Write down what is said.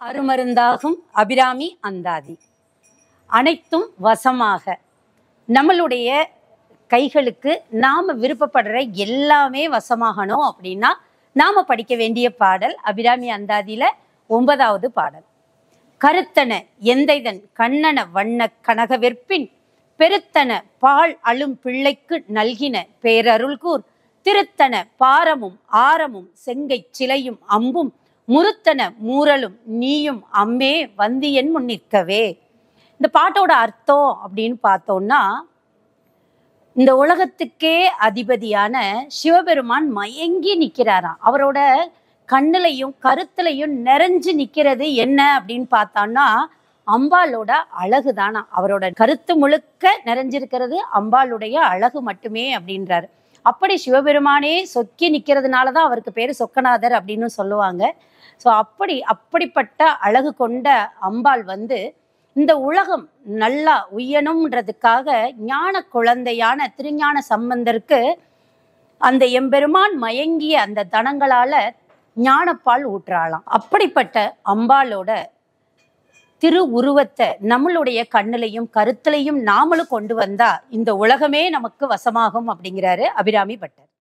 அருமருந்தாகும் அபிராமி அந்தாதி அனைத்தும் வசமாக நம்மளுடைய கைகளுக்கு நாம விருப்பப்படுற எல்லாமே வசமாகணும் அப்படின்னா நாம படிக்க வேண்டிய பாடல் அபிராமி அந்தாதியில ஒன்பதாவது பாடல் கருத்தன எந்தைதன் கண்ணன வண்ண கனகவெற்பின் பெருத்தன பால் அழும் பிள்ளைக்கு நல்கின பேரருள்கூர் திருத்தன பாரமும் ஆரமும் செங்கை சிலையும் அம்பும் முருத்தன மூரலும் நீயும் அம்மே வந்து என் முன் நிற்கவே இந்த பாட்டோட அர்த்தம் அப்படின்னு பார்த்தோம்னா இந்த உலகத்துக்கே அதிபதியான சிவபெருமான் மயங்கி நிற்கிறாராம் அவரோட கண்ணுலையும் கருத்துலையும் நிறைஞ்சு நிற்கிறது என்ன அப்படின்னு பார்த்தோம்னா அம்பாளோட அழகு தானா அவரோட கருத்து முழுக்க நிறைஞ்சிருக்கிறது அம்பாளுடைய அழகு மட்டுமே அப்படின்றாரு அப்படி சிவபெருமானே சொக்கி நிற்கிறதுனால தான் அவருக்கு பேர் சொக்கநாதர் அப்படின்னு சொல்லுவாங்க ஸோ அப்படி அப்படிப்பட்ட அழகு கொண்ட அம்பாள் வந்து இந்த உலகம் நல்லா உய்யணுன்றதுக்காக ஞான குழந்தையான திருஞான சம்பந்தருக்கு அந்த எம்பெருமான் மயங்கிய அந்த தனங்களால ஞானப்பால் ஊற்றாளாம் அப்படிப்பட்ட அம்பாளோட திரு உருவத்தை நம்மளுடைய கண்ணுலையும் கருத்துலையும் நாமளும் கொண்டு வந்தா இந்த உலகமே நமக்கு வசமாகும் அப்படிங்கிறாரு அபிராமி பட்டர்